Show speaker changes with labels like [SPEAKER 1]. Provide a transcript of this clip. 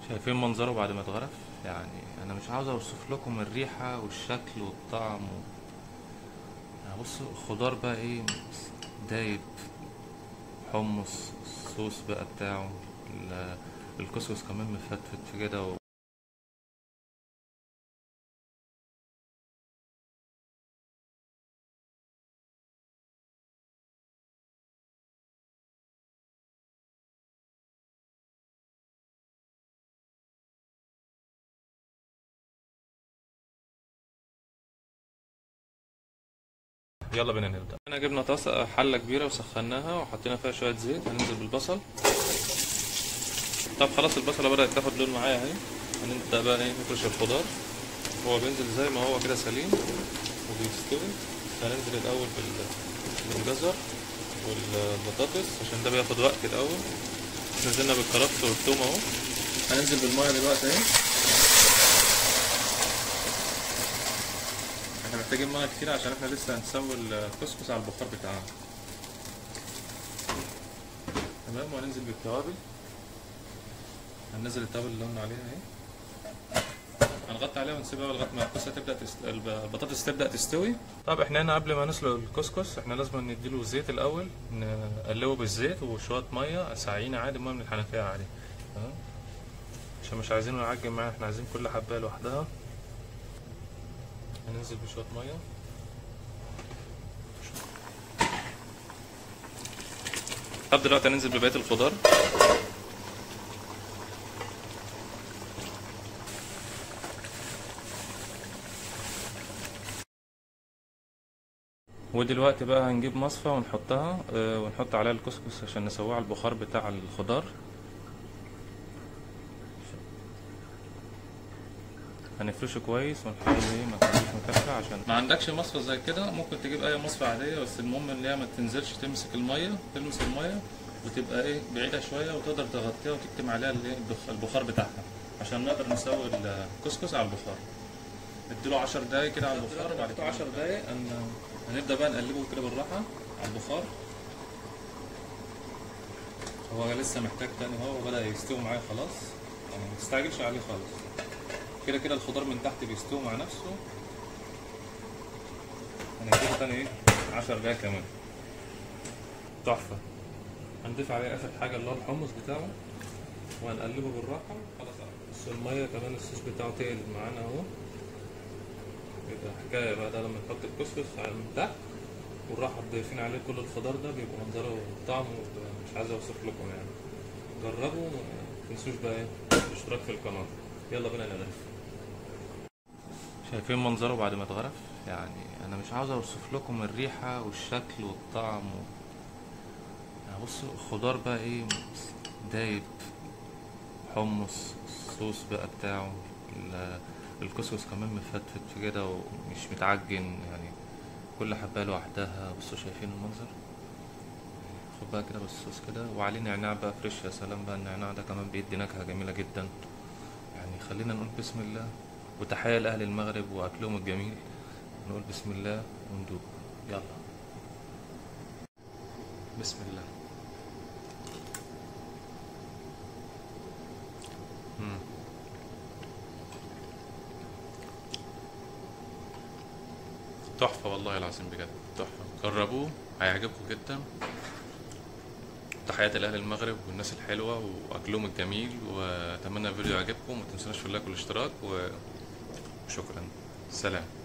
[SPEAKER 1] شايفين منظره بعد ما اتغرف يعني انا مش عاوز اوصف لكم الريحة والشكل والطعم و... يعني بصوا الخضار بقى ايه دايب حمص الصوص بقى بتاعه ال- الكسكس كمان مفتفت في كده و... يلا بينا نبدأ احنا جبنا طاسة حلة كبيرة وسخناها وحطينا فيها شوية زيت هننزل بالبصل طب خلاص البصلة بدأت تاخد لون معايا اهي هنبدأ بقى ايه نفرش الخضار هو بينزل زي ما هو كده سليم وبيستوي هننزل الأول بال- بالجزر والبطاطس عشان ده بياخد وقت الأول نزلنا بالكرفس والثوم اهو هننزل بالمية دلوقتي اهي احنا محتاجين ميه كتير عشان احنا لسه هنسوي الكسكس على البخار بتاعنا تمام وهننزل بالتوابل هننزل التوابل اللي قلنا عليها اهي هنغطي عليها ونسيبها لغايه ما الكوسه تبدا تست... الب- البطاطس تبدا تستوي طب احنا هنا قبل ما نسلق الكسكس احنا لازم نديله زيت الاول نقلبه بالزيت وشويه ميه ساقعين عادي ميه من الحنفيه عادي تمام عشان مش عايزينه يعجن معانا احنا عايزين كل حبايه لوحدها هننزل بشويه ميه طب دلوقتي هننزل ببقيه الخضار ودلوقتي بقى هنجيب مصفى ونحطها آه، ونحط عليها الكسكس عشان نسويه على البخار بتاع الخضار هنفرشه كويس ونحاول ايه ما تخليش مكفى عشان ما عندكش مصفى زي كده ممكن تجيب اي مصفى عاديه بس المهم ان هي ما تنزلش تمسك الميه تلمس الميه وتبقى ايه بعيده شويه وتقدر تغطيها وتكتم عليها اللي هي البخ- البخار بتاعها عشان نقدر نسوي الكسكس على البخار اديله 10 دقايق كده على البخار وبعد كده 10 دقايق هن- هنبدا بقى نقلبه كده بالراحه على البخار هو لسه محتاج تاني هو بدأ يستوي معايا خلاص يعني ما تستعجلش عليه خالص كده كده الخضار من تحت بيستوي مع نفسه هنديله تاني ايه 10 دقايق كمان تحفة هنضيف عليه آخر حاجة اللي هو الحمص بتاعه وهنقلبه بالراحة خلاص بس المية كمان الصوص بتاعه تقل معانا اهو يبقى حكاية بقى ده لما نحط الكسكس على- من تحت والراحة ضايفين عليه كل الخضار ده بيبقى منظره وطعمه مش عايز اوصف لكم يعني جربوا ما تنسوش بقى ايه الاشتراك في القناة يلا بينا نغرف شايفين منظره بعد ما اتغرف يعني انا مش عاوز اوصف لكم الريحة والشكل والطعم و... يعني بصوا الخضار بقى ايه دايب حمص الصوص بقى بتاعه ال- الكسكس كمان مفتفت في كده ومش متعجن يعني كل حبايه لوحدها بصوا شايفين المنظر خد بقى كده بالصوص كده وعليه نعناع بقى فريش يا سلام بقى النعناع ده كمان بيدي نكهة جميلة جدا يعني خلينا نقول بسم الله وتحية لأهل المغرب وأكلهم الجميل نقول بسم الله وندوق يلا بسم الله مم. تحفة والله العظيم بجد تحفة جربوه هيعجبكم جدا تحياتي لأهل المغرب والناس الحلوة وأكلهم الجميل وأتمنى الفيديو يعجبكم ومتنسوناش في اللايك والاشتراك و- وشكرا سلام